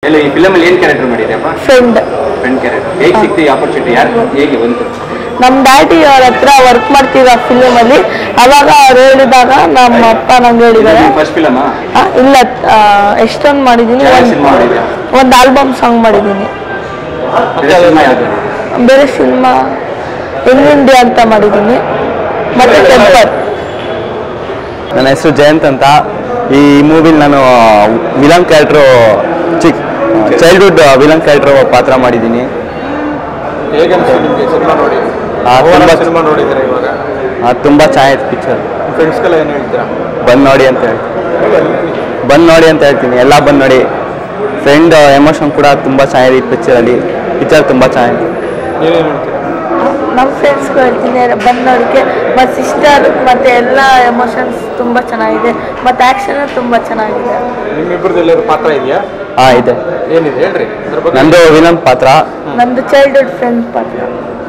ಎಲ್ಲ ಈ ಫಿಲಮ್ ಅಲ್ಲಿ ಏನ್ ಕ್ಯಾರೆಕ್ಟರ್ ಮಾಡಿದ್ಯಪ್ಪ ಫ್ರೆಂಡ್ ಫ್ರೆಂಡ್ ಕ್ಯಾರೆಕ್ಟರ್ ಹೇಗೆ ಸಿಕ್ತು ಈ ಆಪರ್ಚುನಿಟಿ ಯಾರು ಹೇಗೆ ಬಂತು ನಮ್ಮ ಡ್ಯಾಡಿ ಅವ್ರ ಹತ್ರ ವರ್ಕ್ ಮಾಡ್ತಿದ್ದ ಫಿಲಿಮಲ್ಲಿ ಅವಾಗ ಅವ್ರು ಹೇಳಿದಾಗ ನಮ್ಮ ಅಪ್ಪ ನಂಗೆ ಹೇಳಿದ್ದಾರೆ ಫಸ್ಟ್ ಫಿಲಮ್ ಆ, ಇಲ್ಲ ಎಷ್ಟೊಂದು ಮಾಡಿದ್ದೀನಿ ಯಾವ ಒಂದು ಸಿನಿಮಾ ಮಾಡಿದ್ಯಾ ಒಂದು ಆಲ್ಬಮ್ ಸಾಂಗ್ ಮಾಡಿದ್ದೀನಿ ಸಿನಿಮಾ ಯಾವ್ದು ಬೇರೆ ಸಿನಿಮಾ ಇಂಡಿಯಾ ಅಂತ ಮಾಡಿದ್ದೀನಿ ಮತ್ತೆ ಟೆಂಪರ್ ನನ್ನ ಹೆಸರು ಜಯಂತ್ ಅಂತ ಈ ಮೂವಿಲಿ ನಾನು ವಿಲನ್ ಕ್ಯಾರೆಕ್ಟ್ರು ಚಿಕ್ ಚೈಲ್ಡ್ಹುಡ್ ವಿಲನ್ ಕ್ಯಾರೆಕ್ಟ್ರು ಪಾತ್ರ ಮಾಡಿದ್ದೀನಿ ಹೇಗೆ ಅನಿಸ್ತು ನಿಮಗೆ ಸಿನಿಮಾ ನೋಡಿ ಆ, ತುಂಬ ಸಿನಿಮಾ ನೋಡಿದ್ದೀರಾ ಇವಾಗ ತುಂಬ ಚೆನ್ನಾಗಿತ್ತು ಪಿಕ್ಚರ್ ಫ್ರೆಂಡ್ಸ್ಗೆಲ್ಲ ಏನು ಹೇಳ್ತೀರಾ ಬಂದು ನೋಡಿ ಅಂತ ಹೇಳ್ತೀನಿ ಬಂದು ನೋಡಿ ಅಂತ ಹೇಳ್ತೀನಿ ಎಲ್ಲ ಬಂದು ನೋಡಿ ಫ್ರೆಂಡ್ ಎಮೋಷನ್ ಕೂಡ ತುಂಬ ಚೆನ್ನಾಗಿದೆ ಈ ಪಿಕ್ಚರಲ್ಲಿ ಪಿಕ್ಚರ್ ತುಂಬ ಚೆನ್ನಾಗಿದೆ ನೀವೇನು ಹೇಳ್ತೀರಾ ನಮ್ಮ ಫ್ರೆಂಡ್ಸ್ಗೂ ಹೇಳ್ತೀನಿ ಬಂದವ್ರಿಗೆ ಮತ್ತು ಸಿಸ್ಟರ್ ಮತ್ತು ಎಲ್ಲ ಎಮೋಷನ್ಸ್ ತುಂಬ ಚೆನ್ನಾಗಿದೆ ಮತ್ತು ಆ್ಯಕ್ಷನ್ ತುಂಬ ಚೆನ್ನಾಗಿದೆ ನಿಮ್ಮಿಬ್ಬರದ್ದು ಎಲ್ಲರೂ ಪಾತ್ರ ಇದೆಯಾ ಹಾಂ ಇದೆ ಏನಿದೆ ಹೇಳ್ರಿ ಅದ್ರ ಬಗ್ಗೆ ನಂದು ವಿಲನ್ ಪಾತ್ರ ನಂದು ಚೈಲ್ಡ್ಹುಡ್ ಫ್ರೆಂಡ್ ಪಾತ್ರ